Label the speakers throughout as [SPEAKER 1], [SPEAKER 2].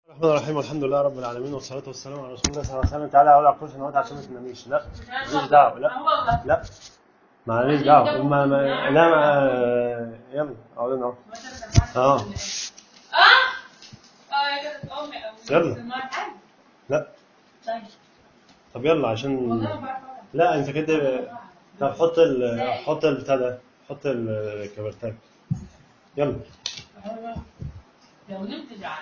[SPEAKER 1] الرحمن الرحيم والحمد لله رب العالمين والصلاة والسلام على رسول الله صلى الله عليه وسلم تعالى أقول أقول سنوات عشان ما تناميش لا ماليش دعوة لا لا ماليش دعوة ما ما لا ما يلا أقول أهو اه يلا. لا طب يلا عشان لا أنت كده طب حط ال حط البتاع ده حط الكبرتاك يلا
[SPEAKER 2] لو نمت جعان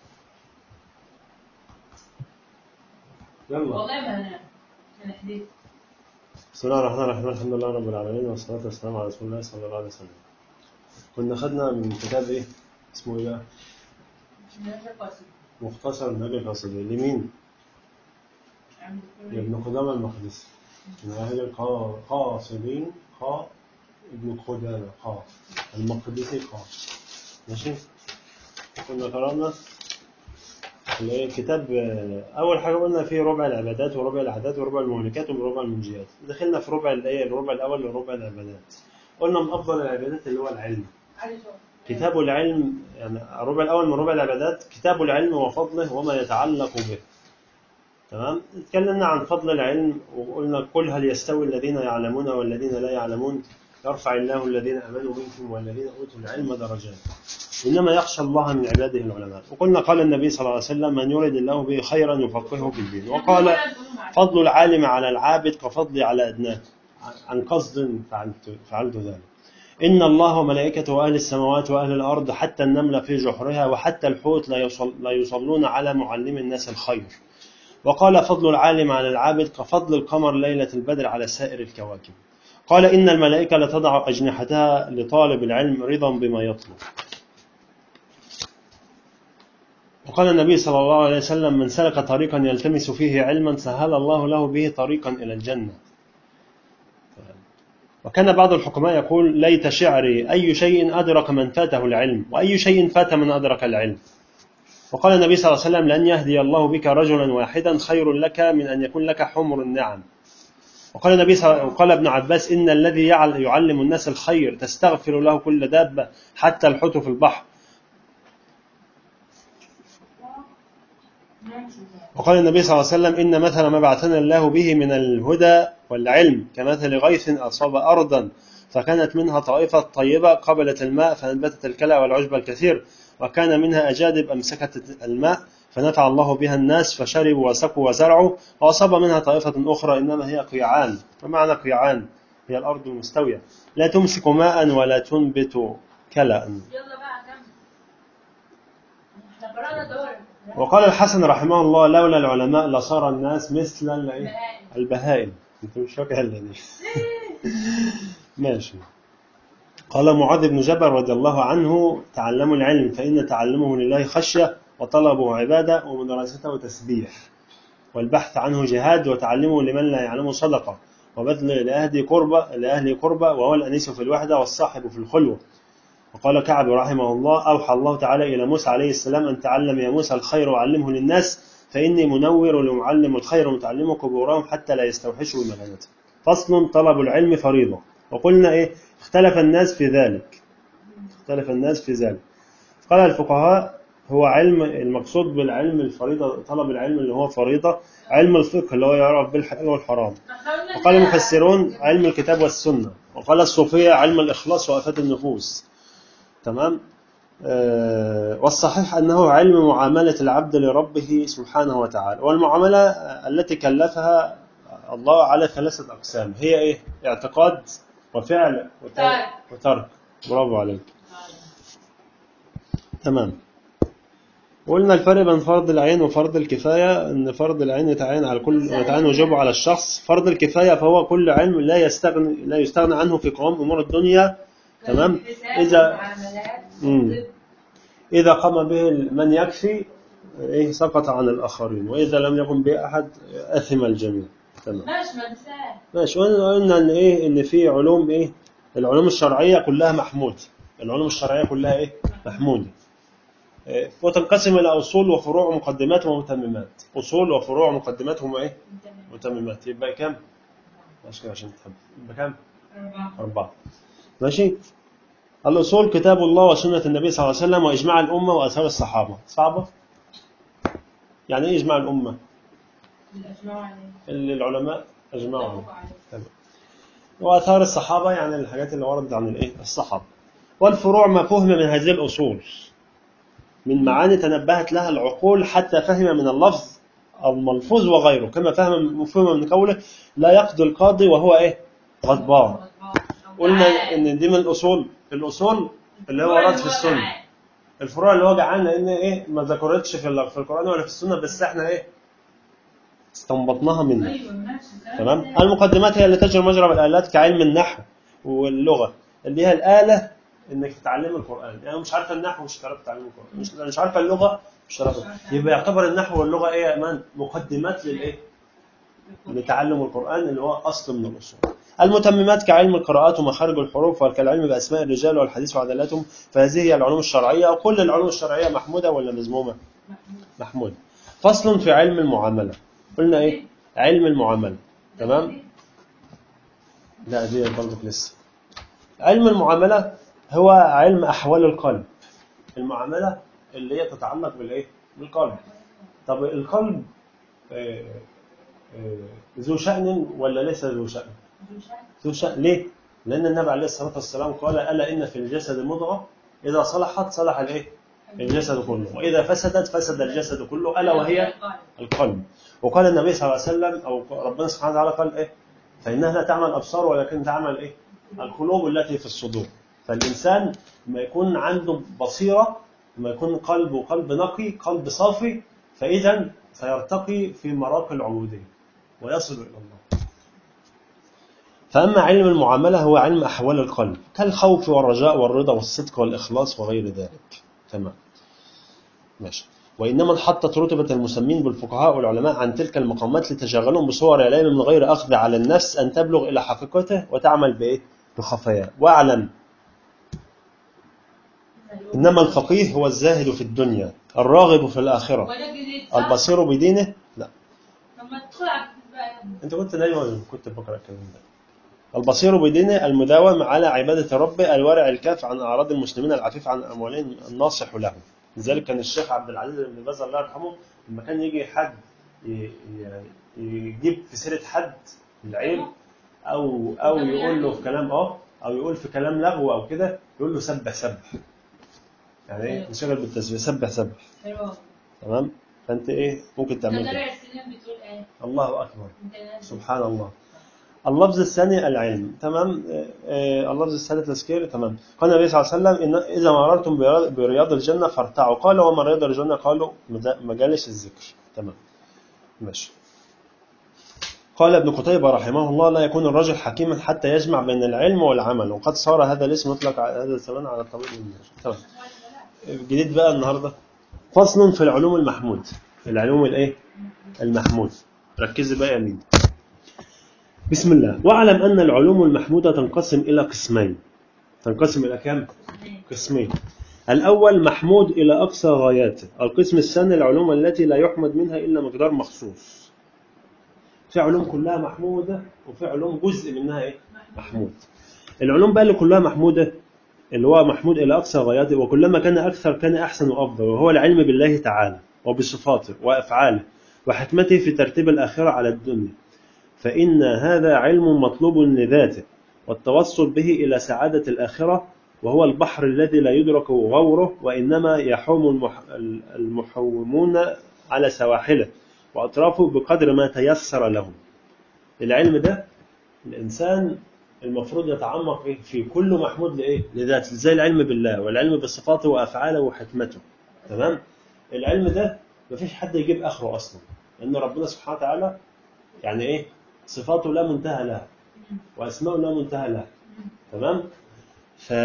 [SPEAKER 1] يلا
[SPEAKER 2] والله ما هنام انا حديث
[SPEAKER 1] بسم الله الرحمن الرحيم الحمد لله رب العالمين والصلاة والسلام على رسول الله صلى الله عليه وسلم كنا خدنا من كتاب ايه اسمه ايه بقى مختصر النبي القصدي لمين لابن قدامة المقدسي من أهل القاصدين قا ابن قدامة قا المقدسي قا ماشي كنا قرأنا اللي هي الكتاب آه، أول حاجة قلنا فيه ربع العبادات وربع العادات وربع المهلكات وربع المنجيات دخلنا في ربع الإيه الربع الأول وربع العبادات قلنا من أفضل العبادات اللي هو العلم كتاب العلم يعني الربع الأول من ربع العبادات كتاب العلم وفضله وما يتعلق به تمام اتكلمنا عن فضل العلم وقلنا قل هل يستوي الذين يعلمون والذين لا يعلمون يرفع الله الذين امنوا منكم والذين اوتوا العلم درجات انما يخشى الله من عباده العلماء وقلنا قال النبي صلى الله عليه وسلم من يرد الله به خيرا يفقهه في الدين وقال فضل العالم على العابد كفضلي على أدناه عن قصد فعلت, فعلت ذلك إن الله وملائكته وأهل السماوات وأهل الأرض حتى النملة في جحرها وحتى الحوت لا, يصل لا يصلون على معلم الناس الخير وقال فضل العالم على العابد كفضل القمر ليلة البدر على سائر الكواكب قال إن الملائكة لتضع أجنحتها لطالب العلم رضا بما يطلب وقال النبي صلى الله عليه وسلم من سلك طريقا يلتمس فيه علما سهل الله له به طريقا إلى الجنة وكان بعض الحكماء يقول ليت شعري أي شيء أدرك من فاته العلم وأي شيء فات من أدرك العلم وقال النبي صلى الله عليه وسلم لأن يهدي الله بك رجلا واحدا خير لك من أن يكون لك حمر النعم وقال النبي صلى الله وقال ابن عباس إن الذي يعل- يعلم الناس الخير تستغفر له كل دابة حتى الحوت في البحر وقال النبي صلى الله عليه وسلم إن مثل ما بعثنا الله به من الهدى والعلم كمثل غيث أصاب أرضا فكانت منها طائفة طيبة قبلت الماء فأنبتت الكلى والعشب الكثير وكان منها أجادب أمسكت الماء فنفع الله بها الناس فشربوا وسقوا وزرعوا وأصاب منها طائفة أخرى إنما هي قيعان ومعنى قيعان هي الأرض المستوية لا تمسك ماء ولا تنبت كلأ
[SPEAKER 2] يلا بقى كمل احنا قرانا دور
[SPEAKER 1] وقال الحسن رحمه الله لولا العلماء لصار الناس مثل الإيه؟
[SPEAKER 2] بهائم.
[SPEAKER 1] البهائم انت مش فاكر الا دي ماشي قال معاذ بن جبل رضي الله عنه تعلموا العلم فإن تعلمه لله خشية وطلبه عبادة ومدرسته تسبيح والبحث عنه جهاد وتعلمه لمن لا يعلمه صدقة وبذل لأهل قربة لأهل قربة وهو الأنيس في الوحدة والصاحب في الخلوة وقال كعب رحمه الله أوحى الله تعالى إلى موسى عليه السلام أن تعلم يا موسى الخير وعلمه للناس فإني منور لمعلم الخير ومتعلم قبورهم حتى لا يستوحشوا بمكانته فصل طلب العلم فريضة وقلنا إيه اختلف الناس في ذلك اختلف الناس في ذلك قال الفقهاء هو علم المقصود بالعلم الفريضة طلب العلم اللي هو فريضة علم الفقه اللي هو يعرف بالحلال والحرام وقال المفسرون علم الكتاب والسنة وقال الصوفية علم الإخلاص وآفات النفوس تمام آه، والصحيح أنه علم معاملة العبد لربه سبحانه وتعالى والمعاملة التي كلفها الله على ثلاثة أقسام هي إيه اعتقاد وفعل وترك,
[SPEAKER 2] ترك.
[SPEAKER 1] وترك. برافو عليك تمام قلنا الفرق بين فرض العين وفرض الكفاية أن فرض العين يتعين على كل يتعين وجوبه على الشخص فرض الكفاية فهو كل علم لا يستغني لا يستغنى عنه في قوام أمور الدنيا تمام إذا مم. إذا قام به من يكفي إيه سقط عن الآخرين وإذا لم يقم به أحد أثم الجميع تمام
[SPEAKER 2] ماشي ما انساه
[SPEAKER 1] ماشي وقلنا قلنا إن إيه إن في علوم إيه العلوم الشرعية كلها محمودة العلوم الشرعية كلها إيه محمودة إيه، وتنقسم إلى أصول وفروع ومقدمات ومتممات أصول وفروع ومقدمات هم إيه متممات يبقى كام ماشي عشان تحب يبقى كام أربعة ماشي الأصول كتاب الله وسنة النبي صلى الله عليه وسلم وإجماع الأمة وأثار الصحابة صعبة يعني ايه اجماع الامه
[SPEAKER 2] الأجماع عليه
[SPEAKER 1] اللي العلماء اجمعوا عليه
[SPEAKER 2] اتفقوا عليه
[SPEAKER 1] تمام. واثار الصحابه يعني الحاجات اللي وردت عن الايه الصحابه والفروع ما فهم من هذه الاصول من معاني تنبهت لها العقول حتى فهم من اللفظ الملفوظ وغيره كما فهم فهم من قوله لا يقضي القاضي وهو ايه غضبان قلنا ان دي من الاصول الاصول اللي هو ورد في السنه الفروع اللي هو جعان لان ايه ما ذكرتش في ال- في القران ولا في السنه بس احنا ايه استنبطناها منه
[SPEAKER 2] ايوه ماشي
[SPEAKER 1] تمام المقدمات هي اللي تجري مجرى الآلات كعلم النحو واللغة اللي هي الآلة إنك تتعلم القرآن يعني مش عارفة النحو مش هتعرف تتعلم القرآن مش مش عارفة اللغة مش هتعرف يبقى يعتبر النحو واللغة إيه يا إيمان مقدمات للإيه لتعلم القرآن اللي هو أصل من الأصول المتممات كعلم القراءات ومخارج الحروف وكالعلم بأسماء الرجال والحديث وعدلاتهم فهذه هي العلوم الشرعية وكل العلوم الشرعية محمودة ولا مذمومة محمودة فصل في علم المعاملة قلنا إيه علم المعاملة تمام لا دي برضك لسه علم المعاملة هو علم أحوال القلب المعاملة اللي هي تتعلق بالإيه؟ بالقلب طب القلب آه، آه، ذو شأن ولا ليس ذو شأن؟ ذو شأن ليه؟ لأن النبي عليه الصلاة والسلام قال ألا إن في الجسد مضغة إذا صلحت صلح الإيه؟ الجسد كله وإذا فسدت فسد الجسد كله ألا وهي القلب وقال النبي صلى الله عليه وسلم او ربنا سبحانه وتعالى قال ايه فانها لا تعمل الابصار ولكن تعمل ايه القلوب التي في الصدور فالانسان ما يكون عنده بصيره ما يكون قلبه قلب نقي قلب صافي فاذا سيرتقي في مراقي العبوديه ويصل الى الله فاما علم المعامله هو علم احوال القلب كالخوف والرجاء والرضا والصدق والاخلاص وغير ذلك تمام ماشي وإنما انحطت رتبة المسمين بالفقهاء والعلماء عن تلك المقامات لتشغلهم بصور العلم من غير أخذ على النفس أن تبلغ إلى حقيقته وتعمل بإيه؟ بخفاياه واعلم إنما الفقيه هو الزاهد في الدنيا الراغب في الآخرة
[SPEAKER 2] وده جديد صح؟
[SPEAKER 1] البصير بدينه لا
[SPEAKER 2] لما تدخل على الكتاب بقى
[SPEAKER 1] أنت كنت نايم ولا كنت بقرأ الكلام ده البصير بدينه المداوم على عبادة ربه الورع الكاف عن أعراض المسلمين العفيف عن أموالهم الناصح لهم لذلك كان الشيخ عبد العزيز بن باز الله يرحمه لما كان يجي حد ي- ي- يجيب في سيرة حد العيب أو أو يقول له في كلام أه أو يقول في كلام لغو أو كده يقول له سبح سبح يعني إيه نشغل بالتسبيح سبح سبح
[SPEAKER 2] حلوة
[SPEAKER 1] تمام فأنت إيه ممكن تعمل كده
[SPEAKER 2] تدرع السلم بتقول ايه؟
[SPEAKER 1] الله أكبر
[SPEAKER 2] انت نازل.
[SPEAKER 1] سبحان الله اللفظ الثاني العلم تمام آه، آه، اللفظ الثالث تذكير تمام قال النبي صلى الله عليه وسلم إن إذا مررتم برياض- برياض الجنة فارتعوا قال وما رياض الجنة قالوا مد- مجالس الذكر تمام ماشي قال ابن قتيبة رحمه الله لا يكون الرجل حكيما حتى يجمع بين العلم والعمل وقد صار هذا الاسم يطلق على هذا الزمان على الطبيب والنجم تمام الجديد بقى النهارده فصل في العلوم المحمود العلوم الايه المحمود ركزي بقى يا مين بسم الله واعلم ان العلوم المحموده تنقسم الى قسمين تنقسم الى كم قسمين الاول محمود الى اقصى غاياته القسم الثاني العلوم التي لا يحمد منها الا مقدار مخصوص في علوم كلها محموده وفي علوم جزء منها ايه محمود العلوم بقى اللي كلها محموده اللي هو محمود إلى أقصى غاياته وكلما كان أكثر كان أحسن وأفضل وهو العلم بالله تعالى وبصفاته وأفعاله وحكمته في ترتيب الآخرة على الدنيا فإن هذا علم مطلوب لذاته والتوصل به إلى سعادة الآخرة وهو البحر الذي لا يدرك غوره وإنما يحوم المح... المحومون على سواحله وأطرافه بقدر ما تيسر لهم العلم ده الإنسان المفروض يتعمق إيه؟ في كل محمود لايه؟ لذاته زي العلم بالله والعلم بصفاته وافعاله وحكمته تمام؟ العلم ده مفيش حد يجيب اخره اصلا لان ربنا سبحانه وتعالى يعني ايه؟ صفاته لا منتهى لها واسماءه لا منتهى لها تمام؟ ف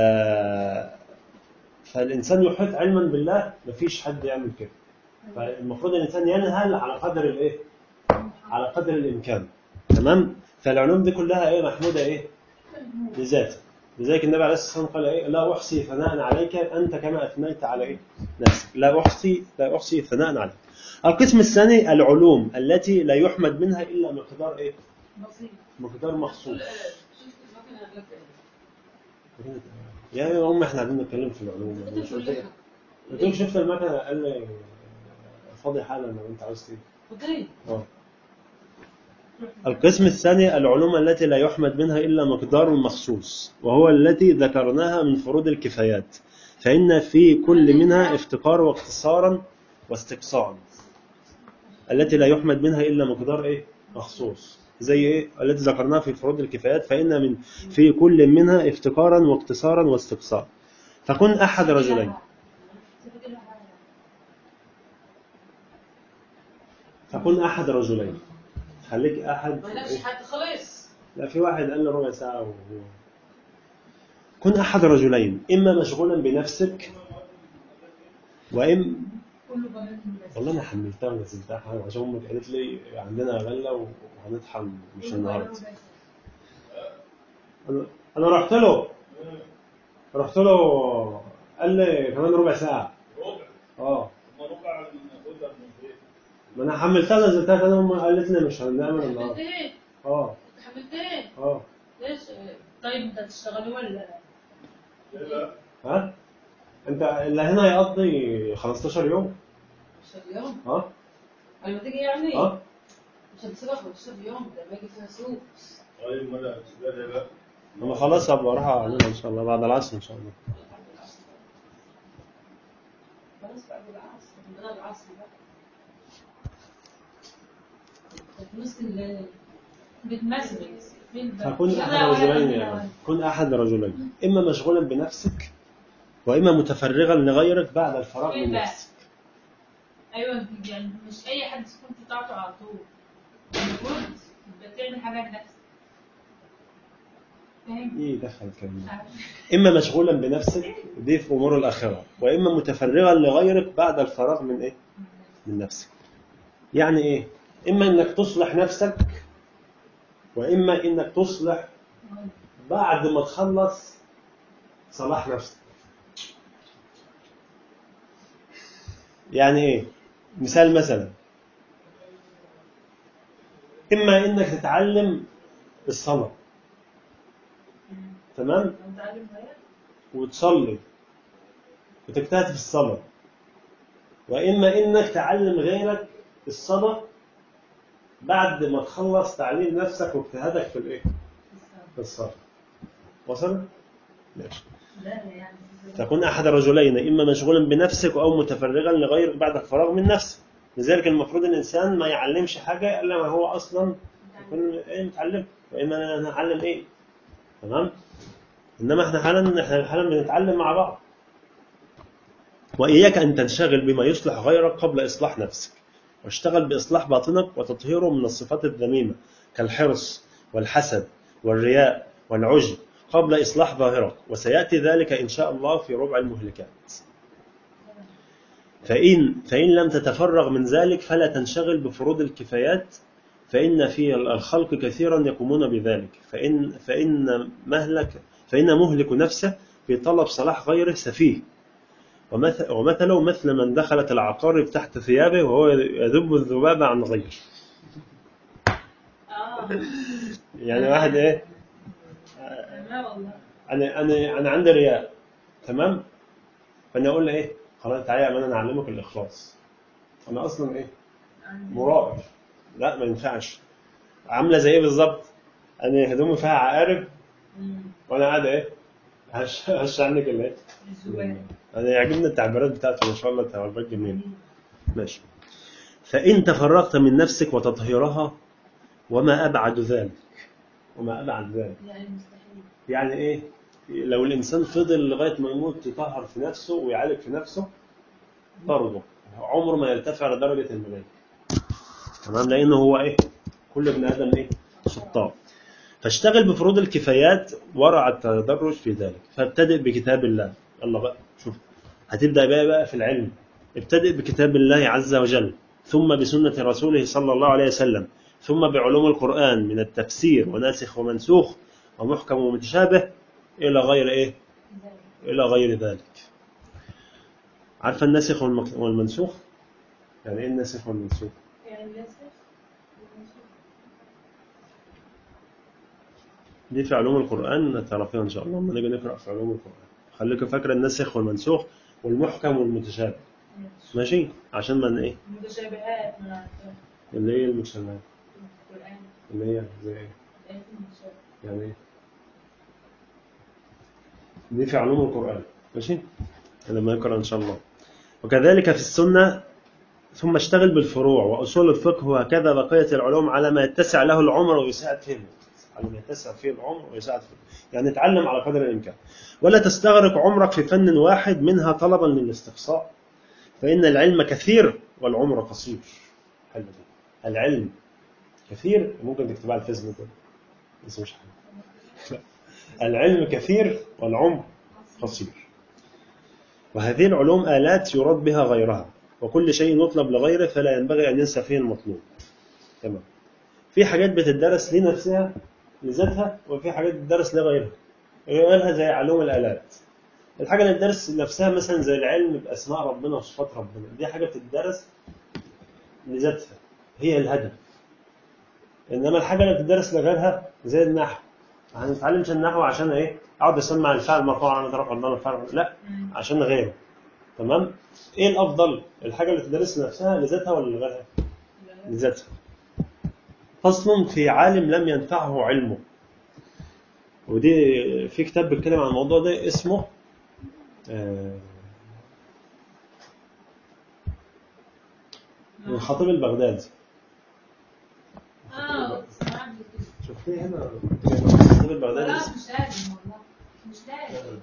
[SPEAKER 1] فالانسان يحيط علما بالله مفيش حد يعمل كده فالمفروض الانسان ينهل على قدر الايه؟ على قدر الامكان تمام؟ فالعلوم دي كلها ايه محموده ايه؟ لذاته لذلك النبي عليه الصلاه والسلام قال ايه لا احصي ثناء عليك انت كما اثنيت على ايه؟ نفسك لا احصي لا احصي ثناء عليك. القسم الثاني العلوم التي لا يحمد منها الا مقدار ايه؟
[SPEAKER 2] بسيط
[SPEAKER 1] مقدار مخصوص.
[SPEAKER 2] شفت المكنة قبل كده.
[SPEAKER 1] يا ام احنا قاعدين نتكلم في العلوم أنا مش قلت إيه؟ قلت له شفت المكنه قال لي فاضي حالا لو انت عاوز تيجي
[SPEAKER 2] وطيب
[SPEAKER 1] اه القسم الثاني العلوم التي لا يحمد منها إلا مقدار مخصوص وهو التي ذكرناها من فروض الكفايات فإن في كل منها افتقار واقتصارا واستقصاء التي لا يحمد منها إلا مقدار إيه؟ مخصوص زي إيه؟ التي ذكرناها في فروض الكفايات فإن من في كل منها افتقارا واقتصارا واستقصاء فكن أحد رجلين فكن أحد رجلين خليك أحد
[SPEAKER 2] مالكش حد خلاص
[SPEAKER 1] لا في واحد قال له ربع ساعة وهو كن أحد رجلين إما مشغولا بنفسك وإما
[SPEAKER 2] كله بنات بس
[SPEAKER 1] والله أنا حملتها ونزلتها حاجة عشان أمك قالت لي عندنا غلة وهنطحن مش النهاردة أنا أنا رحت له رحت له قال لي كمان ربع ساعة
[SPEAKER 3] ربع
[SPEAKER 1] اه
[SPEAKER 3] ما ربع ناخدها من البيت
[SPEAKER 1] ما أنا حملتها ونزلتها تاني أمي قالت لي مش هنعمل النهاردة
[SPEAKER 2] حملتين
[SPEAKER 1] اه
[SPEAKER 2] حملتين
[SPEAKER 1] اه
[SPEAKER 2] ليش طيب انت هتشتغلي ولا
[SPEAKER 3] ليه بقى؟
[SPEAKER 1] ها أنت اللي هنا هيقضي 15 يوم
[SPEAKER 2] مش اليوم
[SPEAKER 1] اه
[SPEAKER 2] لما تيجي يعني
[SPEAKER 1] اه
[SPEAKER 2] مش هتسيبها 15 يوم ده باجي فيها سوق
[SPEAKER 3] طيب ما انا هتسيبها ليه بقى؟
[SPEAKER 1] انا خلاص هبقى اروح اعملها ان شاء الله بعد العصر ان شاء الله
[SPEAKER 2] خلاص بعد العصر عندنا العصر بقى بتمثل ال- بتمثل فين بقى؟
[SPEAKER 1] فكن
[SPEAKER 2] أنا
[SPEAKER 1] احد
[SPEAKER 2] ولا
[SPEAKER 1] رجلين
[SPEAKER 2] أنا
[SPEAKER 1] يعني
[SPEAKER 2] ولا-
[SPEAKER 1] كن احد رجلين اما مشغولا بنفسك واما متفرغا لغيرك بعد الفراغ
[SPEAKER 2] فين
[SPEAKER 1] من
[SPEAKER 2] بقى؟
[SPEAKER 1] نفسك
[SPEAKER 2] ايوه يعني مش اي حد تكون بتاعته على طول المفروض يبقى تعمل حاجه لنفسك فاهم؟
[SPEAKER 1] ايه دخل الكلام
[SPEAKER 2] مش
[SPEAKER 1] ده
[SPEAKER 2] عارف.
[SPEAKER 1] اما مشغولا بنفسك دي في امور الاخره واما متفرغا لغيرك بعد الفراغ من ايه من نفسك يعني ايه اما انك تصلح نفسك واما انك تصلح بعد ما تخلص صلاح نفسك يعني ايه مثال مثلا اما انك تتعلم الصلاه تمام
[SPEAKER 2] لو متعلم غير
[SPEAKER 1] وتصلي وتجتهد في الصلاه واما انك تعلم غيرك الصلاه بعد ما تخلص تعليم نفسك واجتهادك في الايه في الصلاه وصل ماشي
[SPEAKER 2] لا يعني
[SPEAKER 1] تكون أحد الرجلين إما مشغولا بنفسك أو متفرغا لغيرك بعد الفراغ من نفسه لذلك المفروض الإنسان ما يعلمش حاجة إلا ما هو أصلا يكون إيه متعلم وإما أنا هنعلم إيه تمام إنما إحنا حالا إحنا حالا بنتعلم مع بعض وإياك أن تنشغل بما يصلح غيرك قبل إصلاح نفسك واشتغل بإصلاح باطنك وتطهيره من الصفات الذميمة كالحرص والحسد والرياء والعجب قبل إصلاح ظاهرك وسيأتي ذلك إن شاء الله في ربع المهلكات فإن, فإن لم تتفرغ من ذلك فلا تنشغل بفروض الكفايات فإن في الخلق كثيرا يقومون بذلك فإن, فإن, مهلك فإن مهلك نفسه في طلب صلاح غيره سفيه ومثل ومثله مثل من دخلت العقارب تحت ثيابه وهو يذب الذباب عن غيره
[SPEAKER 2] اه
[SPEAKER 1] يعني واحد ايه
[SPEAKER 2] لا والله
[SPEAKER 1] انا انا انا عندي رياء تمام فانا اقول له ايه خلاص تعالى يا مان انا اعلمك الاخلاص انا اصلا ايه مرائي لا ما ينفعش عامله زي ايه بالظبط انا هدومي فيها عقارب
[SPEAKER 2] أمم.
[SPEAKER 1] وانا قاعد ايه هش هش عنك الايه
[SPEAKER 2] الزواج
[SPEAKER 1] انا يعجبني التعبيرات بتاعته ما شاء الله تعبيرات جميله ماشي فإن تفرغت من نفسك وتطهيرها وما أبعد ذلك وما أبعد ذلك
[SPEAKER 2] يعني مستحيل
[SPEAKER 1] يعني إيه لو الإنسان فضل لغاية ما يموت يطهر في نفسه ويعالج في نفسه برضه عمره ما يرتفع لدرجة الملائكة تمام لأنه هو إيه كل ابن آدم إيه خطاء فاشتغل بفروض الكفايات ورع التدرج في ذلك فابتدئ بكتاب الله يلا بقى شوف هتبدأ بقى بقى في العلم ابتدئ بكتاب الله عز وجل ثم بسنة رسوله صلى الله عليه وسلم ثم بعلوم القرآن من التفسير وناسخ ومنسوخ ومحكم ومتشابه إلى غير إيه إلى غير ذلك عارفة الناسخ والمك- والمنسوخ يعني إيه الناسخ والمنسوخ
[SPEAKER 2] يعني لازم
[SPEAKER 1] دي في علوم القرآن تعرفيها إن شاء الله لما نيجي نقرأ في علوم القرآن خليك فاكرة الناسخ والمنسوخ والمحكم والمتشابه ماشي عشان ما ن- ايه
[SPEAKER 2] المتشابهات من عارفة
[SPEAKER 1] اللي هي المتشابهات
[SPEAKER 2] في القرآن
[SPEAKER 1] اللي هي زي ايه
[SPEAKER 2] الآيات المتشابهة
[SPEAKER 1] يعني ايه دي في علوم القرآن ماشي لما نقرأ إن شاء الله وكذلك في السنة ثم اشتغل بالفروع وأصول الفقه وهكذا بقية العلوم على ما يتسع له العمر ويساعد فيه الوقت. على ما يتسع فيه العمر ويساعد فيه يعني اتعلم على قدر الإمكان ولا تستغرق عمرك في فن واحد منها طلبا للاستقصاء فإن العلم كثير والعمر قصير حلو ده. العلم كثير ممكن تكتبها على الفيسبوك بس مش حاجة العلم كثير والعمر قصير وهذه العلوم آلات يراد بها غيرها وكل شيء يطلب لغيره فلا ينبغي أن ينسى فيه المطلوب تمام في حاجات بتدرس لنفسها لذاتها وفي حاجات بتدرس لغيرها غيرها زي علوم الآلات الحاجة اللي بتدرس نفسها مثلا زي العلم بأسماء ربنا وصفات ربنا دي حاجة بتدرس لذاتها هي الهدف انما الحاجه اللي بتدرس لغيرها زي النحو ما هنتعلمش النحو عشان ايه اقعد اسمع الفعل مرفوع على طرف الله الفعل لا
[SPEAKER 2] مم.
[SPEAKER 1] عشان غيره تمام ايه الافضل الحاجه اللي تدرس لنفسها لذاتها ولا لغيرها لذاتها فصل في عالم لم ينفعه علمه ودي في كتاب بيتكلم عن الموضوع ده اسمه آه، الخطيب البغدادي
[SPEAKER 2] اه سمعت كده.
[SPEAKER 1] شوفيه هنا الخطيب البغدادي
[SPEAKER 2] خلاص مش لازم والله مش لازم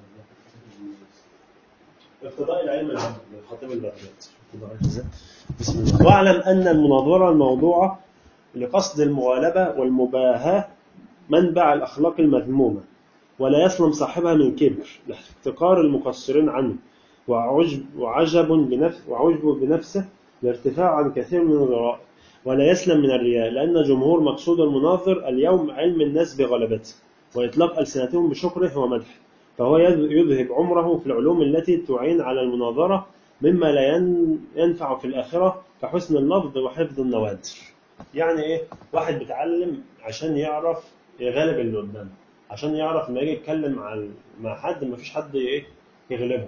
[SPEAKER 1] اقتضاء العلم العام للخطيب البغدادي شوف ضعيف ازاي؟ بسم الله واعلم ان المناظره الموضوعه لقصد المغالبه والمباهاه منبع الاخلاق المذمومه ولا يسلم صاحبها من كبر لاحتقار المقصرين عنه وعجب وعجب بنفس وعجب بنفسه لارتفاع عن كثير من الغراء ولا يسلم من الرياء لأن جمهور مقصود المناظر اليوم علم الناس بغلبته وإطلاق ألسنتهم بشكره ومدحه فهو يذ- يذهب عمره في العلوم التي تعين على المناظرة مما لا ين- ينفع في الآخرة كحسن اللفظ وحفظ النوادر يعني إيه واحد بيتعلم عشان يعرف يغلب اللي قدامه عشان يعرف لما يجي يتكلم مع مع حد ما فيش حد ايه يغلبه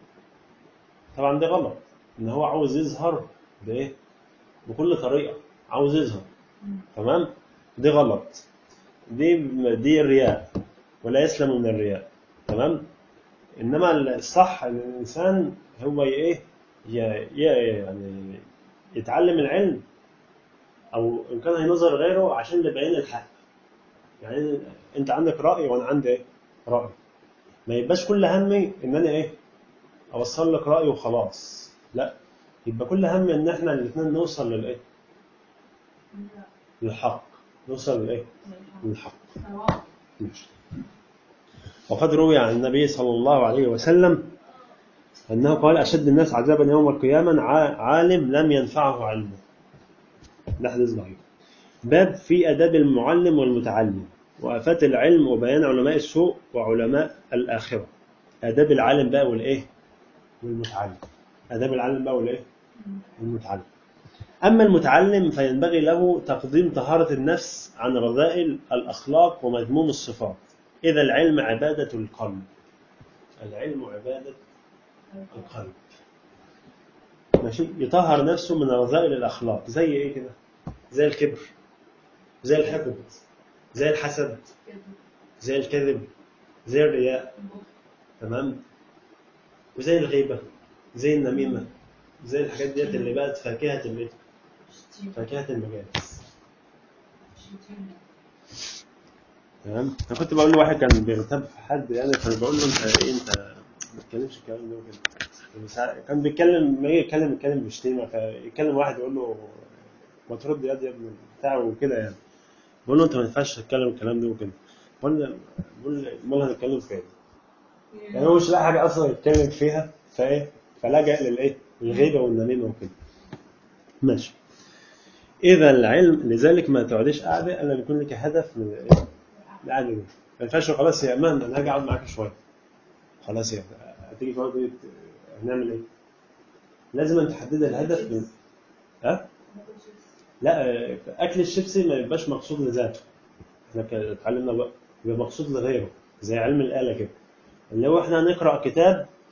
[SPEAKER 1] طبعا ده غلط ان هو عاوز يظهر بايه بكل طريقه عاوز يظهر
[SPEAKER 2] مم.
[SPEAKER 1] تمام دي غلط دي دي الرياء ولا يسلم من الرياء تمام انما الصح ان الانسان هو ايه ي- ي- يعني يتعلم العلم او ان كان هينظر غيره عشان يبين الحق يعني انت عندك راي وانا عندي ايه راي ما يبقاش كل همي ان انا ايه اوصل لك رايي وخلاص لا يبقى كل همي ان احنا الاثنين نوصل للايه
[SPEAKER 2] لا.
[SPEAKER 1] للحق نوصل للايه
[SPEAKER 2] لا.
[SPEAKER 1] للحق
[SPEAKER 2] سواء.
[SPEAKER 1] ماشي. وقد روي عن النبي صلى الله عليه وسلم أنه قال أشد الناس عذابا يوم القيامة ع- عالم لم ينفعه علمه ده حديث ضعيف باب في آداب المعلم والمتعلم وآفات العلم وبيان علماء السوء وعلماء الآخرة آداب العالم بقى والإيه والمتعلم آداب العالم بقى والإيه
[SPEAKER 2] مم.
[SPEAKER 1] المتعلم أما المتعلم فينبغي له تقديم طهارة النفس عن رذائل الأخلاق ومذموم الصفات إذا العلم عبادة القلب العلم عبادة القلب ماشي يطهر نفسه من رذائل الأخلاق زي إيه كده زي الكبر زي الحقد زي الحسد
[SPEAKER 2] كده.
[SPEAKER 1] زي الكذب زي الرياء تمام وزي الغيبة زي النميمة زي الحاجات ديت اللي بقت فاكهة اللي
[SPEAKER 2] شتيمة.
[SPEAKER 1] فاكهة المجالس
[SPEAKER 2] شتيمة.
[SPEAKER 1] تمام انا كنت بقول لواحد كان بيغتاب في حد يعني فبقول له انت ايه انت ما تتكلمش الكلام ده وكده ساعة- كان بيتكلم لما يجي يتكلم يتكلم بشتيمه فيتكلم واحد يقول له ما ترد يد يا ابني بتاع وكده يعني بقول له انت ما ينفعش تتكلم الكلام ده وكده بقول له بقول له امال هنتكلم في ايه؟ يعني هو مش لاقي حاجه اصلا يتكلم فيها فايه فلجأ للايه؟ للغيبه والنميمه وكده ماشي اذا العلم لذلك ما تقعديش قاعده الا يكون لك هدف من الايه؟ القعده دي ما ينفعش خلاص يا امان انا هاجي اقعد معاك شويه خلاص يا هتيجي تقعد هنعمل ايه؟ لازم أن تحدد الهدف من ها؟ لا اكل الشيبسي ما يبقاش مقصود لذاته احنا ك- اتعلمنا بقى يبقى مقصود لغيره زي علم الاله كده اللي هو احنا هنقرا كتاب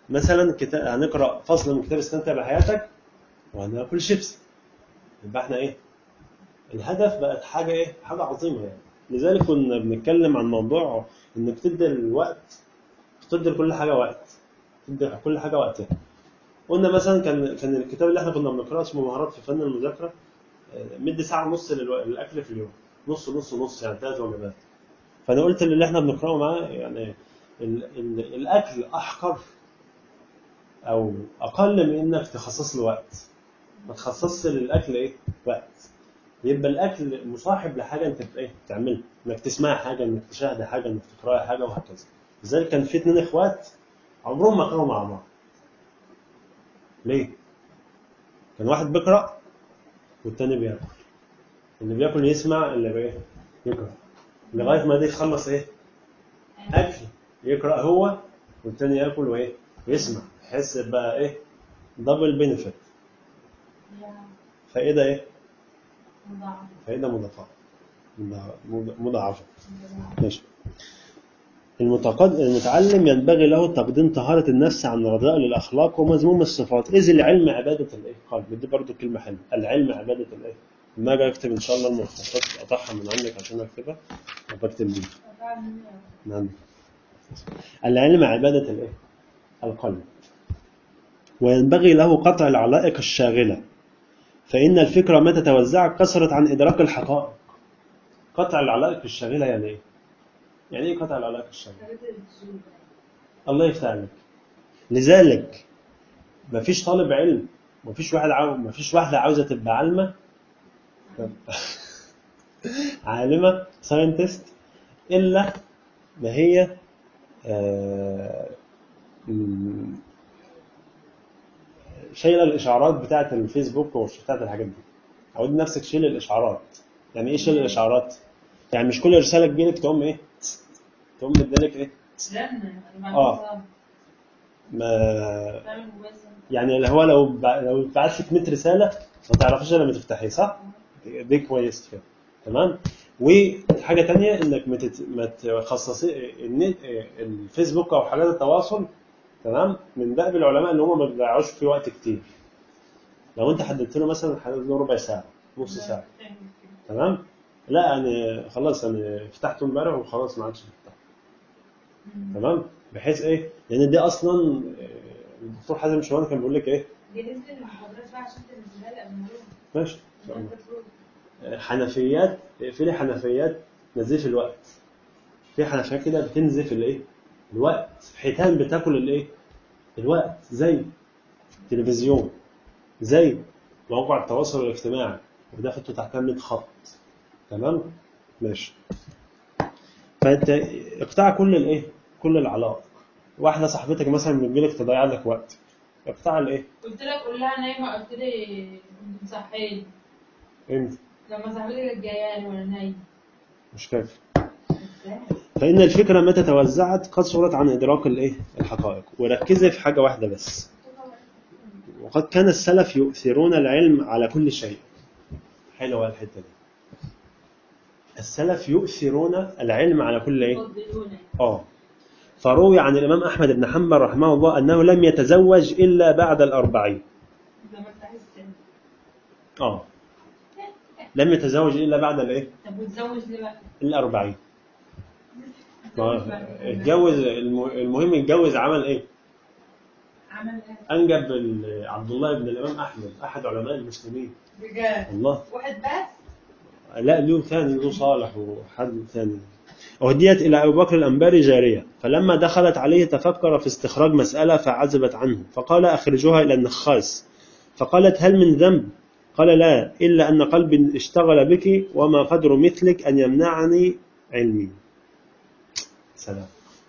[SPEAKER 1] مثلا كتاب هنقرا فصل من كتاب استمتع بحياتك وهناكل شيبسي يبقى احنا ايه الهدف بقت حاجه ايه حاجه عظيمه يعني لذلك كنا بنتكلم عن موضوع انك تدي الوقت تدي لكل حاجه وقت تدي كل حاجه وقتها قلنا مثلا كان كان الكتاب اللي احنا كنا بنقراه اسمه مهارات في فن المذاكره آه، مدي ساعه ونص للو- للاكل في اليوم نص نص نص يعني ثلاث وجبات فانا قلت اللي احنا بنقراه معاه يعني ال ال الاكل احقر او اقل من انك تخصص له وقت ما تخصصش للاكل ايه وقت يبقى الاكل مصاحب لحاجه انت بت- ايه بتعملها انك تسمع حاجه انك تشاهد حاجه انك تقرا حاجه وهكذا لذلك كان في اثنين اخوات عمرهم ما كانوا مع بعض ليه؟ كان واحد بيقرا والتاني بياكل اللي بياكل يسمع اللي بي يقرا لغايه ما دي تخلص ايه؟ اكل يقرا هو والتاني ياكل وايه؟ ويسمع يحس بقى ايه؟ دبل بينفيت
[SPEAKER 2] يا
[SPEAKER 1] فائده ايه؟
[SPEAKER 2] مضاعف
[SPEAKER 1] فائده مضاعفه مضاعفه مضاعفه ماشي المتقد... المتعلم ينبغي له تقديم طهارة النفس عن رذائل الأخلاق ومذموم الصفات إذ العلم عبادة الإيه؟ قلب دي برضو كلمة حلوة العلم عبادة الإيه؟ لما أجي أكتب إن شاء الله الملخصات أقطعها من عندك عشان أكتبها وبكتب دي من عندك العلم عبادة الإيه؟ القلب وينبغي له قطع العلائق الشاغلة فإن الفكرة متى توزعت كثرت عن إدراك الحقائق قطع العلائق الشاغلة يعني إيه؟ يعني إيه قطع العلائق الشاغلة؟ الله يفتح عليك لذلك مفيش طالب علم مفيش واحد عاو... مفيش واحدة عاوزة تبقى عالمة عالمة ساينتست إلا ما هي آه، م- شايلة الإشعارات بتاعة الفيسبوك وبتاعة الحاجات دي عود نفسك شيل الإشعارات يعني إيه شيل الإشعارات؟ يعني مش كل رسالة تجيلك تقوم إيه؟ تقوم مديلك إيه؟ آه. ما
[SPEAKER 2] تعمل موبايل
[SPEAKER 1] يعني اللي هو لو ب- لو بعت لك 100 رساله ما تعرفيش إلا لما تفتحيه صح؟ دي كويس كده تمام؟ وحاجه تانية انك ما تت- ما تخصصي النت الفيسبوك او حاجات التواصل تمام؟ من دأب العلماء اللي هم ما بيضيعوش فيه وقت كتير. لو انت حددت له مثلا حددت له ربع ساعه نص ساعه تمام؟ لا انا خلاص انا فتحته امبارح وخلاص ما عادش فتحته تمام؟ بحيث ايه؟ لان دي اصلا آه، الدكتور حازم شوان كان بيقول لك ايه؟
[SPEAKER 2] جهزت المحاضرات بقى عشان تنزلها لي قبل ما اروح
[SPEAKER 1] ماشي ان شاء الله حنفيات في حنفيات نزيف الوقت في حنفيات كده بتنزف الايه الوقت حيتان بتاكل الايه الوقت زي التلفزيون زي مواقع التواصل الاجتماعي وده خدته تحتها 100 خط تمام ماشي فانت اقطع كل الايه كل العلاقه واحده صاحبتك مثلا بتجيلك تضيع لك وقت اقطع الايه
[SPEAKER 2] قلت لك قول لها نايمه قلت لي كنت مصحيني
[SPEAKER 1] انت
[SPEAKER 2] لما صاحبتي كانت جايه لي وانا نايمه
[SPEAKER 1] مش فاكر
[SPEAKER 2] ازاي؟
[SPEAKER 1] فإن الفكرة متى توزعت قد صورت عن إدراك الإيه؟ الحقائق وركزي في حاجة واحدة بس وقد كان السلف يؤثرون العلم على كل شيء حلوة الحتة دي السلف يؤثرون العلم على كل إيه؟
[SPEAKER 2] يفضلوني
[SPEAKER 1] آه فروي عن الإمام أحمد بن حنبل رحمه الله أنه لم يتزوج إلا بعد الأربعين
[SPEAKER 2] لما تفتحي السن
[SPEAKER 1] آه لم يتزوج إلا بعد الإيه؟
[SPEAKER 2] طب وتزوج ليه بقى؟
[SPEAKER 1] الأربعين ما
[SPEAKER 2] تزوج بعد كده.
[SPEAKER 1] اتجوز الم- المهم اتجوز عمل إيه؟
[SPEAKER 2] عمل ايه؟
[SPEAKER 1] أنجب ال- عبد الله بن الإمام أحمد أحد علماء المسلمين
[SPEAKER 2] بجد
[SPEAKER 1] والله
[SPEAKER 2] واحد بس؟
[SPEAKER 1] لا له ثاني له صالح وحد ثاني أهديت إلى أبي بكر الأنباري جارية فلما دخلت عليه تفكر في استخراج مسألة فعزبت عنه فقال أخرجوها إلى النخاس فقالت هل من ذنب قال لا إلا أن قلبي اشتغل بك وما قدر مثلك أن يمنعني علمي سلام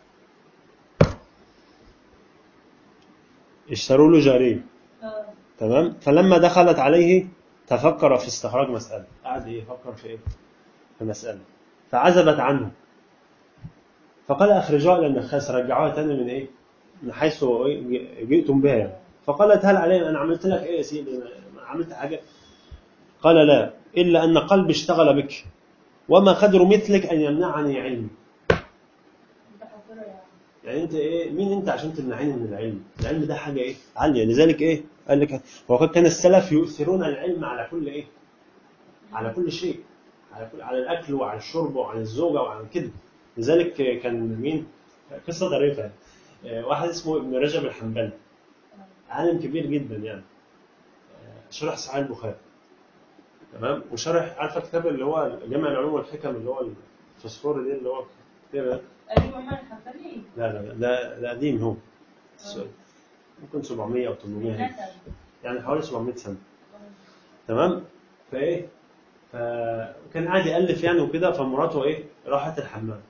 [SPEAKER 1] اشتروا له جارية
[SPEAKER 2] اه
[SPEAKER 1] تمام فلما دخلت عليه تفكر في استخراج مسألة قعد إيه يفكر في إيه في مسألة فعزبت عنه فقال أخرجوها إلى النخاس رجعوها تاني من إيه من حيث إيه؟ جئتم بها يعني. فقالت هل علي أنا عملت لك إيه يا سيدي أنا عملت حاجة قال لا إلا أن قلبي اشتغل بك وما قدر مثلك أن يمنعني علمي
[SPEAKER 2] انت حاضره يا
[SPEAKER 1] يعني انت ايه مين انت عشان تمنعني من العلم العلم ده حاجه ايه عاليه لذلك ايه قال لك وقد كان السلف يؤثرون العلم على كل ايه على كل شيء على كل على الاكل وعلى الشرب وعلى الزوجه وعلى كده لذلك كان مين قصه ظريفه يعني. آه، واحد اسمه ابن رجب الحنبلي عالم كبير جدا يعني آه، شرح صحيح البخاري تمام وشرح عارفه الكتاب اللي هو جامع العلوم والحكم اللي هو الفسفوري دي اللي هو كده
[SPEAKER 2] أيوة محمد الحنبلي
[SPEAKER 1] لا لا لا ده ده قديم هو س- ممكن 700 او 800 هيك.
[SPEAKER 2] نسب
[SPEAKER 1] يعني حوالي 700 سنه تمام فايه فكان قاعد يالف يعني وكده فمراته ايه راحت الحمام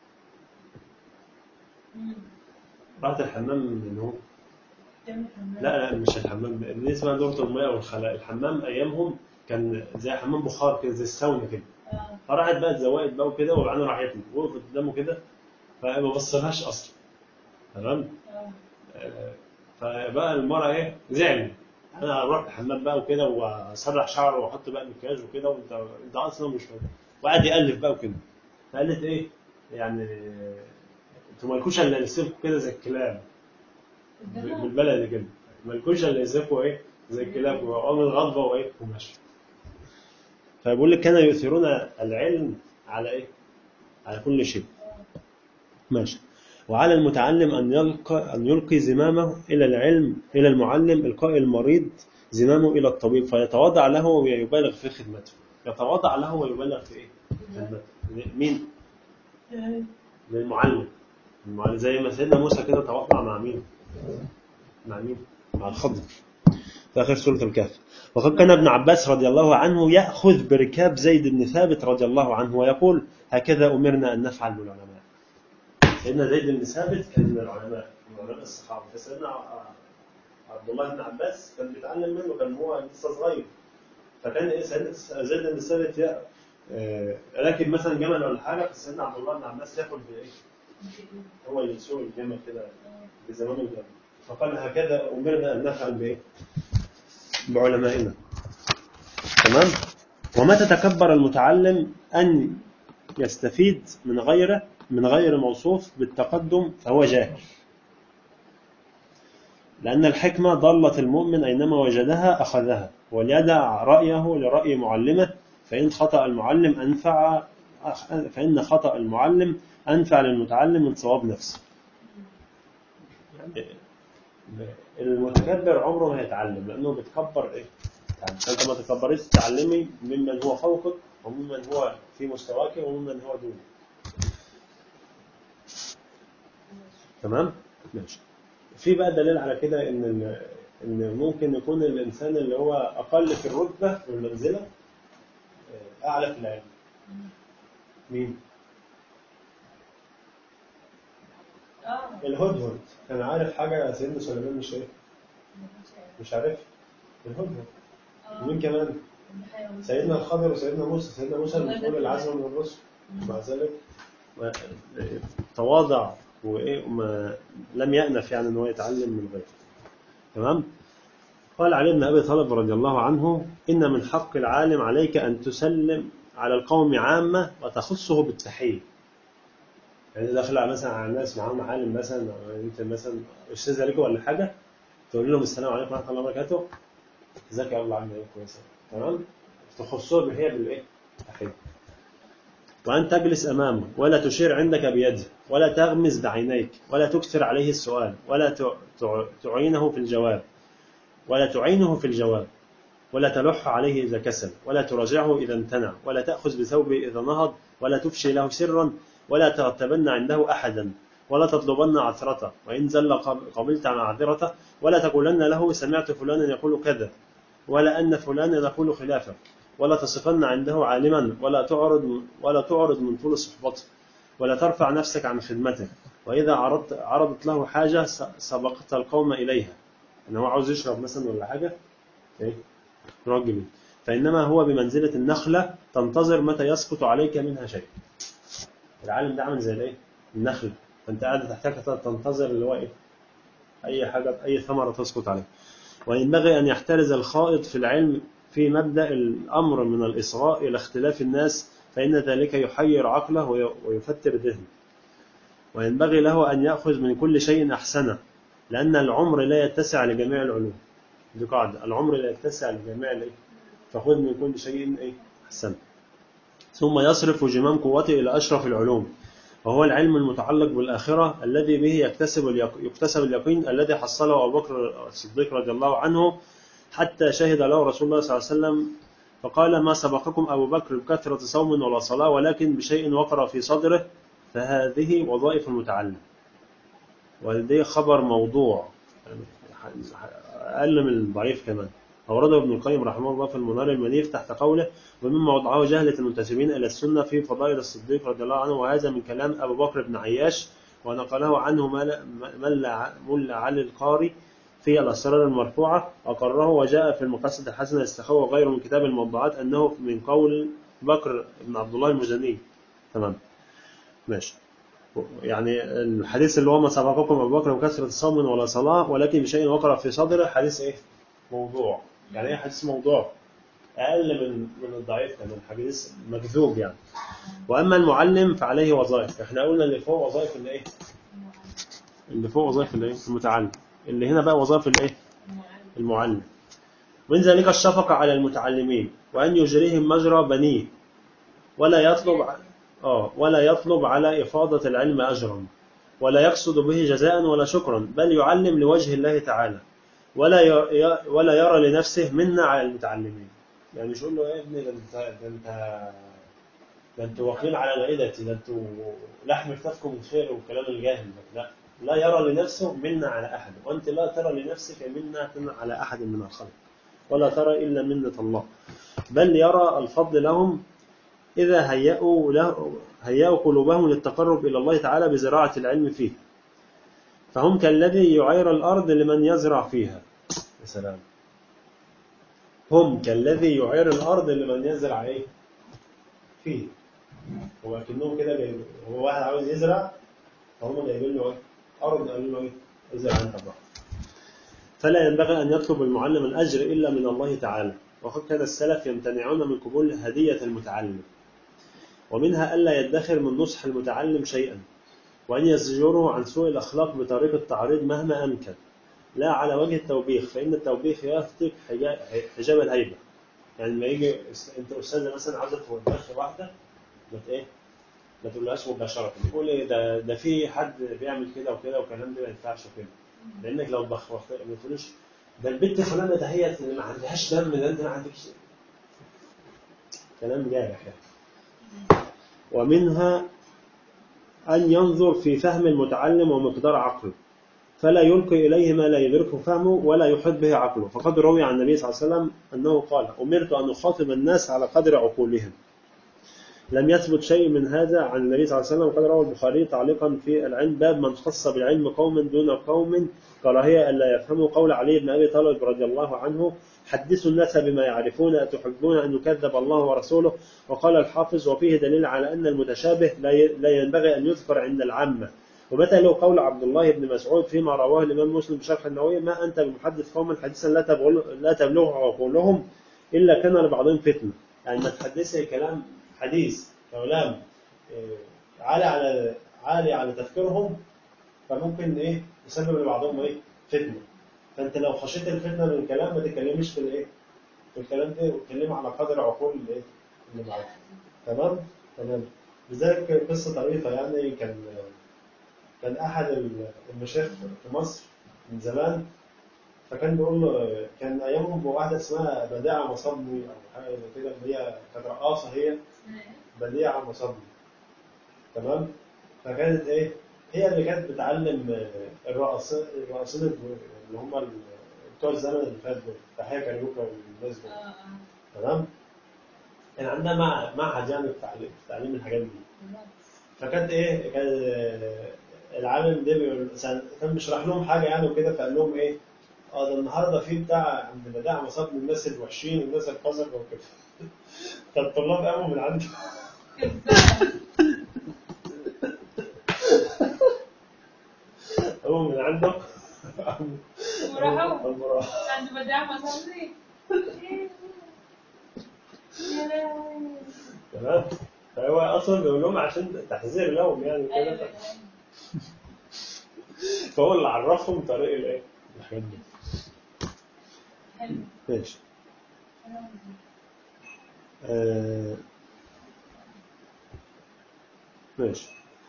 [SPEAKER 2] مم.
[SPEAKER 1] راحت الحمام من هو
[SPEAKER 2] جامع الحنبلي.
[SPEAKER 1] لا لا مش الحمام دي اسمها دورة المياه والخلاء الحمام ايامهم كان زي حمام بخار كده زي الساونا كده
[SPEAKER 2] آه.
[SPEAKER 1] فراحت بقى اتزوقت بقى وكده وبعدين راحت له وقفت قدامه كده فما بصلهاش اصلا تمام
[SPEAKER 2] آه.
[SPEAKER 1] آه، فبقى المرأة ايه زعلت انا اروح الحمام بقى وكده واسرح شعره واحط بقى مكياج وكده وانت انت اصلا مش فاهم وقعد يالف بقى وكده فقالت ايه يعني انتوا مالكوش الا لسانكم كده زي الكلاب
[SPEAKER 2] قدامها؟
[SPEAKER 1] بالبلدي كده مالكوش الا لسانكم ايه زي الكلاب وقام الغضبه وايه وماشي فبيقول لك كانوا يؤثرون العلم على ايه؟ على كل شيء ماشي وعلى المتعلم أن يلقى أن يلقي زمامه إلى العلم إلى المعلم إلقاء المريض زمامه إلى الطبيب فيتواضع له ويبالغ في خدمته يتواضع له ويبالغ في إيه؟ خدمته مين؟
[SPEAKER 2] آه.
[SPEAKER 1] للمعلم المعلم زي ما سيدنا موسى كده تواضع مع مين؟ مع مين؟ مع الخضر في آخر سورة الكهف وقد كان ابن عباس رضي الله عنه يأخذ بركاب زيد بن ثابت رضي الله عنه ويقول هكذا أمرنا أن نفعل بالعلماء سيدنا زيد بن ثابت كان من العلماء من علماء الصحابة فسيدنا عبد الله بن عباس كان بيتعلم منه كان هو لسه صغير فكان إيه سيدنا زيد بن ثابت يا- آه، راكب مثلا جمل ولا حاجة فسيدنا عبد الله بن عباس ياخد بإيه؟ هو اللي يسوق الجمل كده بزمام الجمل فقال هكذا أمرنا أن نفعل بإيه؟ بعلمائنا تمام ومتى تكبر المتعلم أن يستفيد من غيره من غير موصوف بالتقدم فهو جاهل لأن الحكمة ضلت المؤمن أينما وجدها أخذها وليدع رأيه لرأي معلمه فإن خطأ المعلم أنفع فإن خطأ المعلم أنفع للمتعلم من صواب نفسه يعني المتكبر عمره ما يتعلم لأنه بتكبر إيه؟ يعني أنت ما تكبريش تتعلمي ممن هو فوقك وممن هو في مستواك وممن هو دونك تمام ماشي في بقى دليل على كده ان ال- ان ممكن يكون الانسان اللي هو اقل في الرتبه والمنزله آه، اعلى في العلم مين
[SPEAKER 2] اه
[SPEAKER 1] الهدهد كان عارف حاجه سيدنا سليمان مش ايه مش عارف الهدهد مين كمان سيدنا الخضر وسيدنا موسى سيدنا موسى المسؤول العزم من الرسل مع ذلك ما- تواضع وايه وما لم يأنف يعني ان هو يتعلم من غيره تمام قال علي بن ابي طالب رضي الله عنه ان من حق العالم عليك ان تسلم على القوم عامه وتخصه بالتحيه يعني داخل على مثلا على الناس معاهم عالم مثلا أو انت مثلا استاذ عليكم ولا حاجه تقول لهم السلام عليكم ورحمه الله وبركاته ازيك يا ابو عامل ايه كويس تمام تخصه بهي بالايه تحيه وأن تجلس أمامه ولا تشير عندك بيده ولا تغمز بعينيك ولا تكثر عليه السؤال ولا تع- تع- تعينه في الجواب ولا تعينه في الجواب ولا تلح عليه إذا كسل ولا تراجعه إذا امتنع ولا تأخذ بثوبه إذا نهض ولا تفشي له سرا ولا تغتبن عنده أحدا ولا تطلبن عثرته وإن زل قب- قبلت معذرته ولا تقولن له سمعت فلانا يقول كذا ولا أن فلانا يقول خلافه ولا تصفن عنده عالما ولا تعرض ولا تعرض من طول صحبته ولا ترفع نفسك عن خدمته وإذا عرضت عرضت له حاجة س- سبقت القوم إليها إن هو عاوز يشرب مثلا ولا حاجة إيه راجل فإنما هو بمنزلة النخلة تنتظر متى يسقط عليك منها شيء العالم ده عامل زي الايه النخل فانت قاعد تحتاج تنتظر اللي هو ايه اي حاجه اي ثمره تسقط عليه وينبغي ان يحترز الخائض في العلم في مبدا الامر من الاصغاء الى اختلاف الناس فان ذلك يحير عقله وي- ويفتر ذهنه وينبغي له أن يأخذ من كل شيء أحسنه لأن العمر لا يتسع لجميع العلوم دي قاعدة العمر لا يتسع لجميع الإيه فخذ من كل شيء إيه أحسنه ثم يصرف جمام قوته إلى أشرف العلوم وهو العلم المتعلق بالآخرة الذي به يكتسب اليق- يكتسب اليقين الذي حصله أبو بكر الصديق رضي الله عنه حتى شهد له رسول الله صلى الله عليه وسلم فقال ما سبقكم أبو بكر بكثرة صوم ولا صلاة ولكن بشيء وقر في صدره فهذه وظائف المتعلم ودي خبر موضوع أقل من الضعيف كمان أورده ابن القيم رحمه الله في المنار المنيف تحت قوله ومما وضعه جهلة المنتسبين إلى السنة في فضائل الصديق رضي الله عنه وهذا من كلام أبو بكر بن عياش ونقله عنه مل- مل- ملا علي القاري في الأسرار المرفوعة أقره وجاء في المقاصد الحسنة السخاوة وغيره من كتاب الموضوعات أنه من قول بكر بن عبد الله المزني تمام ماشي يعني الحديث اللي هو ما سبقكم أبو بكر بكثرة صوم ولا صلاة ولكن بشيء وقر في صدره حديث إيه؟ موضوع يعني إيه حديث موضوع؟ أقل من من الضعيف كمان حديث مكذوب يعني وأما المعلم فعليه وظائف إحنا قلنا اللي فوق وظائف اللي إيه؟ اللي فوق وظائف اللي إيه؟ المتعلم اللي هنا بقى وظائف الإيه؟ المعلم من ذلك الشفقة على المتعلمين وأن يجريهم مجرى بنيه ولا يطلب آه ولا يطلب على إفاضة العلم أجرا ولا يقصد به جزاء ولا شكرا بل يعلم لوجه الله تعالى ولا ي- ي- ولا يرى لنفسه منا على المتعلمين يعني مش يقول له يا ابني ده انت ده انت ده انتوا واكلين على مائدتي ده انتوا لحم كتافكم من خير والكلام الجاهل ده لا لا يرى لنفسه منا على احد وانت لا ترى لنفسك منا على احد من الخلق ولا ترى الا منة الله بل يرى الفضل لهم إذا هيأوا له هيأوا قلوبهم للتقرب إلى الله تعالى بزراعة العلم فيه فهم كالذي يعير الأرض لمن يزرع فيها يا سلام هم كالذي يعير الأرض لمن يزرع إيه فيه هو كأنهم كده جايبين هو واحد عاوز يزرع فهم جايبين له إيه أرض قالوا له إيه ازرع أنت بقى فلا ينبغي أن يطلب المعلم الأجر إلا من الله تعالى وقد كان السلف يمتنعون من قبول هدية المتعلم ومنها ألا يدخر من نصح المتعلم شيئا وأن يزجره عن سوء الأخلاق بطريقة التعريض مهما أمكن لا على وجه التوبيخ فإن التوبيخ يفتك حجاب حجاب الهيبة يعني لما يجي أنت أستاذة مثلا عاوزة توبخ واحدة ما ت- إيه ما تقولهاش مباشرة تقول إيه ده ده في حد بيعمل كده وكده والكلام ده ما ينفعش وكده لأنك لو بخ ما تقولش ده البنت فلانة ده هي اللي ما عندهاش دم ده أنت ما عندكش كلام جارح يعني ومنها أن ينظر في فهم المتعلم ومقدار عقله فلا يلقي إليه ما لا يدركه فهمه ولا يحيط به عقله فقد روي عن النبي صلى الله عليه وسلم أنه قال أمرت أن أخاطب الناس على قدر عقولهم لم يثبت شيء من هذا عن النبي صلى الله عليه وسلم قد روى البخاري تعليقا في العلم باب من خص بالعلم قوما دون قوم كراهية ألا يفهموا قول علي بن أبي طالب رضي الله عنه حدثوا الناس بما يعرفون أتحبون أن يكذب الله ورسوله وقال الحافظ وفيه دليل على أن المتشابه لا ي- لا ينبغي أن يذكر عند العامة ومتى له قول عبد الله بن مسعود فيما رواه الإمام مسلم بشرح النووي ما أنت بمحدث قوما حديثا لا تبلغ لا تبلغه عقولهم إلا كان لبعضهم فتنة يعني ما تحدثي كلام حديث كلام إيه، عالي على عالي على تفكيرهم فممكن ايه يسبب لبعضهم ايه فتنه فانت لو خشيت الفتنه من الكلام ما تتكلمش في الايه في الكلام ده وتكلم على قدر عقول الايه اللي معاك تمام تمام لذلك قصه طريفه يعني كان كان احد المشايخ في مصر من زمان فكان بيقول له كان ايامهم واحده اسمها بديعه مصبني او حاجه زي كده اللي هي كانت رقاصه هي بديعة مصبي تمام فكانت ايه هي اللي كانت بتعلم آه، الرقص- الرقاصين اللي هم ال- بتوع الزمن اللي فات دول تحية كاريوكا والناس دول تمام كان عندها مع- معهد يعني في تعليم في تعليم الحاجات دي فكانت ايه كان آه، العالم ده بيقول سأل- كان بيشرح لهم حاجه يعني وكده فقال لهم ايه اه ده النهارده في بتاع عند بداع مصاب من الناس الوحشين والناس القذرة وكده فالطلاب قاموا من عنده قاموا من عنده
[SPEAKER 2] وراحوا
[SPEAKER 1] قاموا راحوا.
[SPEAKER 2] عند بديع مصري يا لهوي
[SPEAKER 1] تمام فهو اصلا بيقول لهم عشان تحذير لهم يعني
[SPEAKER 2] ايوه
[SPEAKER 1] كده
[SPEAKER 2] أيوة.
[SPEAKER 1] فهو اللي عرفهم طريق الايه الحاجات دي
[SPEAKER 2] حلو
[SPEAKER 1] ماشي
[SPEAKER 2] حلو
[SPEAKER 1] آه، ماشي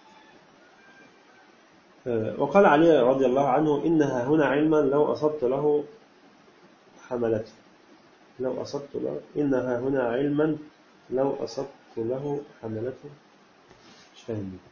[SPEAKER 1] آه، وقال علي رضي الله عنه إنها هنا علما لو أصبت له حملته لو أصبت له إنها هنا علما لو أصبت له حملته مش فاهم دي.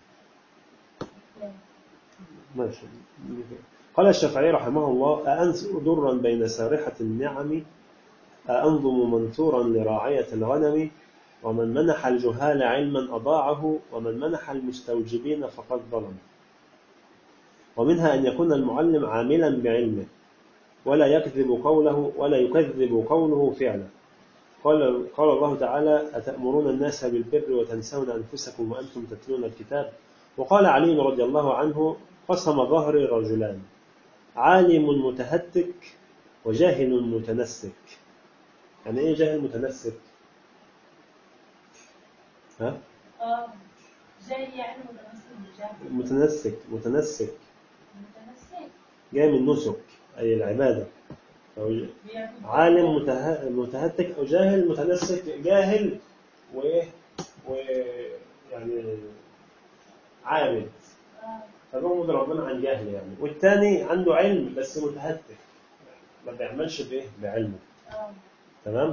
[SPEAKER 1] ماشي قال الشافعي رحمه الله أأنزل درا بين سارحة النعم أأنظم منثورا لراعية الغنم ومن منح الجهال علما أضاعه ومن منح المستوجبين فقد ظلم ومنها أن يكون المعلم عاملا بعلمه ولا يكذب قوله ولا يكذب قوله فعله قال قال الله تعالى أتأمرون الناس بالبر وتنسون أنفسكم وأنتم تتلون الكتاب وقال علي رضي الله عنه قسم ظهري رجلان عالم متهتك وجاهل متنسك يعني ايه جاهل متنسك ها
[SPEAKER 2] اه زي يعني متنسق بجاه
[SPEAKER 1] متنسك متنسك
[SPEAKER 2] متنسق
[SPEAKER 1] جاي من نسك اي العباده أو
[SPEAKER 2] بيعمل
[SPEAKER 1] عالم مته- متهتك او جاهل متنسك جاهل وايه ويعني عابد
[SPEAKER 2] اه
[SPEAKER 1] فبعد ربنا عن جهل يعني والتاني عنده علم بس متهتك ما بيعملش بايه بعلمه
[SPEAKER 2] اه
[SPEAKER 1] تمام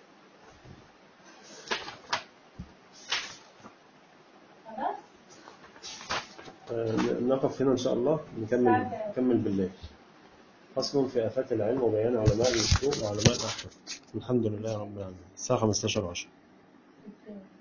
[SPEAKER 2] خلاص
[SPEAKER 1] آه، نقف هنا إن شاء الله نكمل نكمل بالليل فصل في آفات العلم وبيان علماء الأسلوب وعلماء الأحكام الحمد لله رب العالمين الساعة 15 10
[SPEAKER 2] اوكي